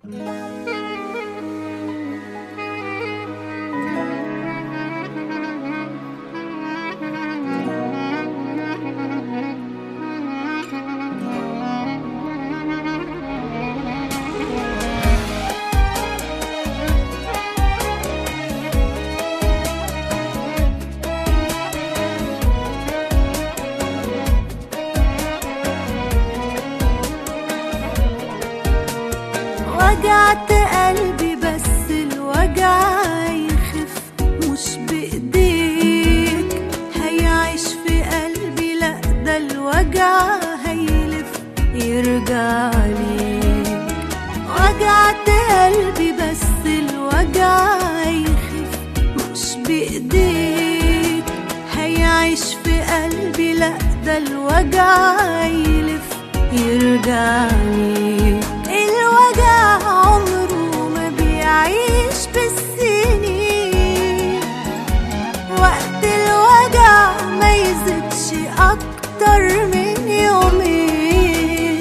وجعت قلبي بس الوجع يخف مش بإيديك هيعيش في قلبي لأ ده الوجع هيلف يرجع ليك وجعت قلبي بس الوجع يخف مش بإيديك هيعيش في قلبي لأ ده الوجع يلف يرجع ليك الوجع عمره ما بيعيش بالسنين وقت الوجع ما يزيدش أكتر من يومين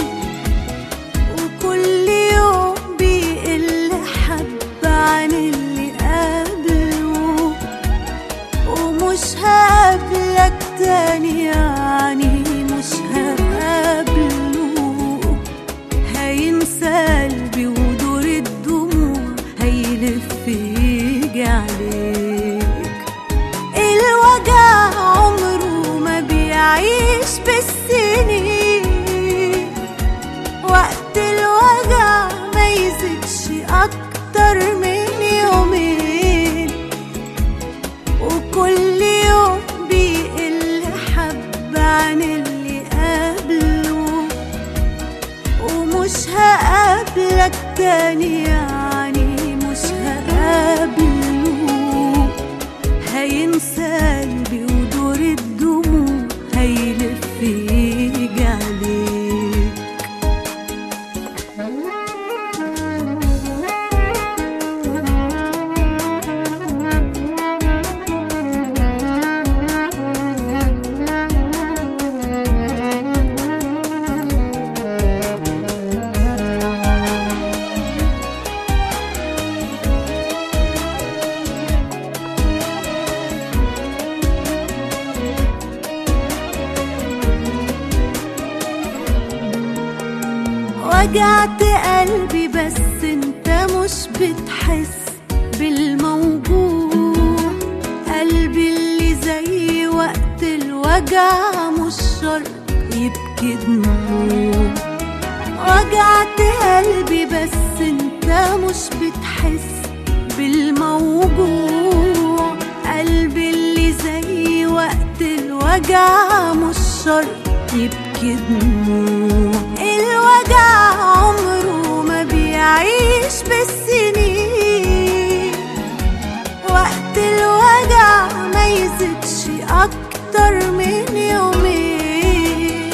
وكل يوم بيقل حبة عن اللي قبله ومش هقابلك تاني يعني مش هقابله هينسى قلبي ودور الدموع هيلف يجي عليك الوجع عمره ما بيعيش بالسنين وقت الوجع ما يزيدش أكتر من يومين وكل يوم بيقل حبة عن اللي قبله ومش هقابلك تاني يعني مش هقابله هينسى قلبي ودور الدموع هيلف يجي عليك وجعت قلبي بس انت مش بتحس بالموجوع قلبي اللي زي وقت الوجع مش شرط يبكي دموع وجعت قلبي بس انت مش بتحس بالموجوع قلبي اللي زي وقت الوجع مش شرط يبكي دموع الوجع عمره ما بيعيش بالسنين وقت الوجع ما يزيدش أكتر من يومين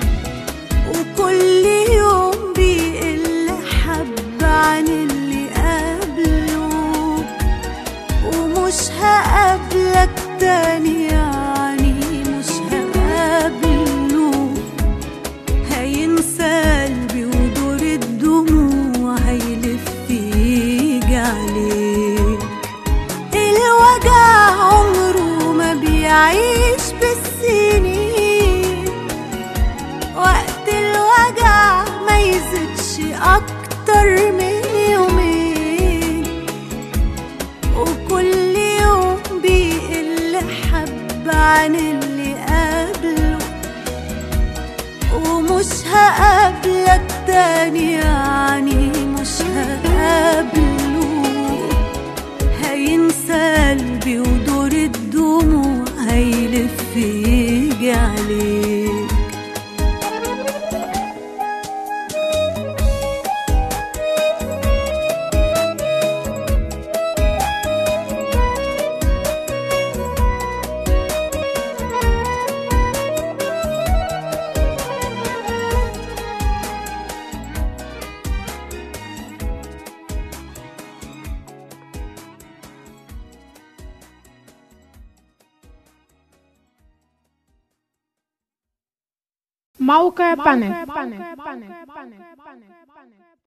وكل يوم بيقل حبة عن اللي قبله ومش هقابلك تاني يعني مش هقابله هينسى قلبي ودور الدموع هيلف يجي عليك الوجع عمره ما بيعيش بالسنين وقت الوجع ما يزيدش أكتر من يومين وكل يوم بيقل حبة عن اللي قبله ومش هقابلك تاني يعني مش هقابله هينسى قلبي ودور الدموع هيلف يجي عليك موقع بانل